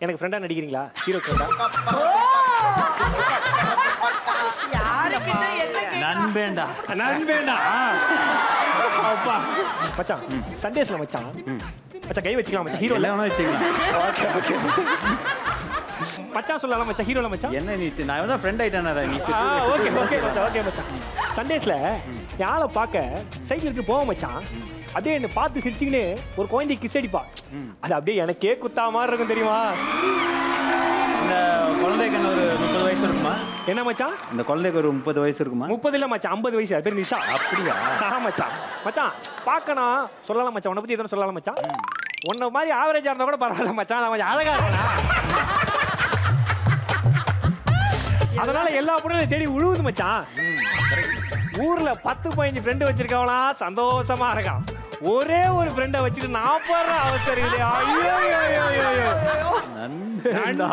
எனக்கு ஃப்ரெண்டா நடிக்கிறீங்களா ஹீரோ ஃப்ரெண்டா யாருக்கிட்ட என்ன கேக்குறான்? நண்பேண்டா நண்பேண்டா அப்பா மச்சான் சண்டேஸ்ல மச்சான் மச்சான் கை வச்சுக்கலாம் மச்சான் ஹீரோ எல்லாம் வேணா வச்சுக்கலாம் ஓகே ஓகே மச்சான் சொல்லலாம் மச்சான் ஹீரோல மச்சான் என்ன நீ நான் வந்து ஃப்ரெண்ட் ஆயிட்டானடா நீ ஆ ஓகே ஓகே மச்சான் ஓகே மச்சான் சண்டேஸ்ல யாரை பார்க்க சைக்கிள் எடுத்து போவோம் மச்சான் அப்படியே என்ன பார்த்து சிரிச்சுக்கின்னு ஒரு குழந்தை கிஸ் அடிப்பா அது அப்படியே எனக்கே குத்தா மாதிரி இருக்கும் தெரியுமா இந்த குழந்தைக்கு என்ன ஒரு முப்பது வயசு இருக்குமா என்ன மச்சான் இந்த குழந்தைக்கு ஒரு முப்பது வயசு இருக்குமா முப்பது இல்ல மச்சான் ஐம்பது வயசு அது பேர் நிஷா அப்படியா ஆ மச்சான் மச்சான் பார்க்கணும் சொல்லலாம் மச்சான் உன்னை பத்தி எதுவும் சொல்லலாம் மச்சான் உன்ன மாதிரி ஆவரேஜா இருந்தா கூட பரவாயில்ல மச்சான் நான் கொஞ்சம் அழகா இருக்கா அதனால எல்லா பொண்ணுகளும் தேடி உழுவுது மச்சான் ஊர்ல பத்து பதினஞ்சு ஃப்ரெண்டு வச்சிருக்கவனா சந்தோஷமா இருக்கான் ஒரே ஒரு ஃப்ரெண்டை வச்சுட்டு நான் போடுற அவசரம் இல்லையா ஐயோ ஐயோ ஐயோ ஐயோ நண்பேண்டா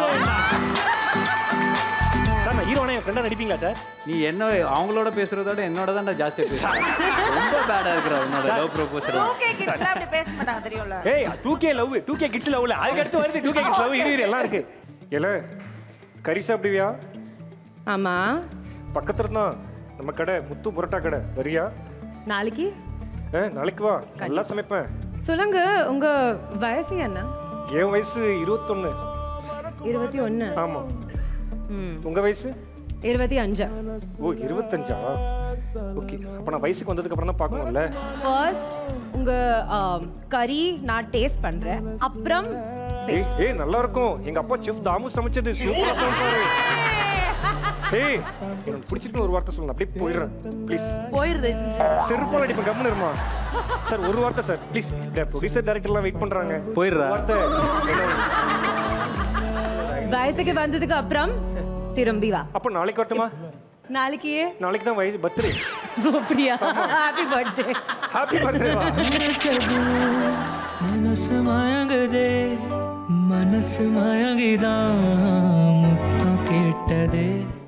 சார் நான் ஹீரோனா என் ஃப்ரெண்டா நடிப்பீங்களா சார் நீ என்ன அவங்களோட பேசுறதோட என்னோட தான் ஜாஸ்தியா பேசுற ரொம்ப பேடா இருக்கிற உன்னோட லவ் ப்ரொபோசல் Okay, kids எல்லாம் அப்படி பேச மாட்டாங்க தெரியும்ல ஏய் two K love two K kids லவ்ல அதுக்கு அடுத்து வருது டூ கே கிட்ஸ் லவ் இரு இரு, எல்லாம் இருக்கு இல்ல கறி சாப்பிடுவியா ஆமா பக்கத்துல தான் நம்ம கடை முத்து புரோட்டா கடை வரியா நாளைக்கு ஆ, நாளைக்கு வா நல்லா சமைப்பேன் சொல்லுங்க உங்க வயசு என்ன என் வயசு இருபத்தொன்னு இருபத்தி ஒன்று ஆமா ம் உங்க வயசு இருபத்தி அஞ்சு ஓ இருபத்தஞ்சா ஓகே அப்ப நான் வயசுக்கு வந்ததுக்கு அப்புறம் தான் பார்க்கணும்ல ஃபர்ஸ்ட் உங்க ஆம், கறி நான் டேஸ்ட் பண்றேன் அப்புறம் ஏய் ஏய் நல்லா இருக்கும் எங்க அப்பா செஃப் தாமு சமைச்சது சூப்பரா சமைப்பாரு ஏய் எனக்கு பிடிச்சிட்டு ஒரு வார்த்தை சொல்லணும் அப்படியே போயிடுறேன் ப்ளீஸ் போயிருது செருப்பால் அடிப்பேன் கம்முன்னு இருமா சார் ஒரு வார்த்தை சார் ப்ளீஸ் இந்த ப்ரொடியூசர் டைரக்டர்லாம் வெயிட் பண்றாங்க போயிடுறா. ஒரு வார்த்தை வயசுக்கு வந்ததுக்கு அப்புறம் திரும்பி வா அப்போ நாளைக்கு வரட்டுமா நாளைக்கு நாளைக்கு தான் வயசு பர்த்டே அப்படியா ஹாப்பி பர்த்டே ஹாப்பி பர்த்டேவா மனசு மயங்குதே மனசு மயங்கிதான் முத்தம் கேட்டதே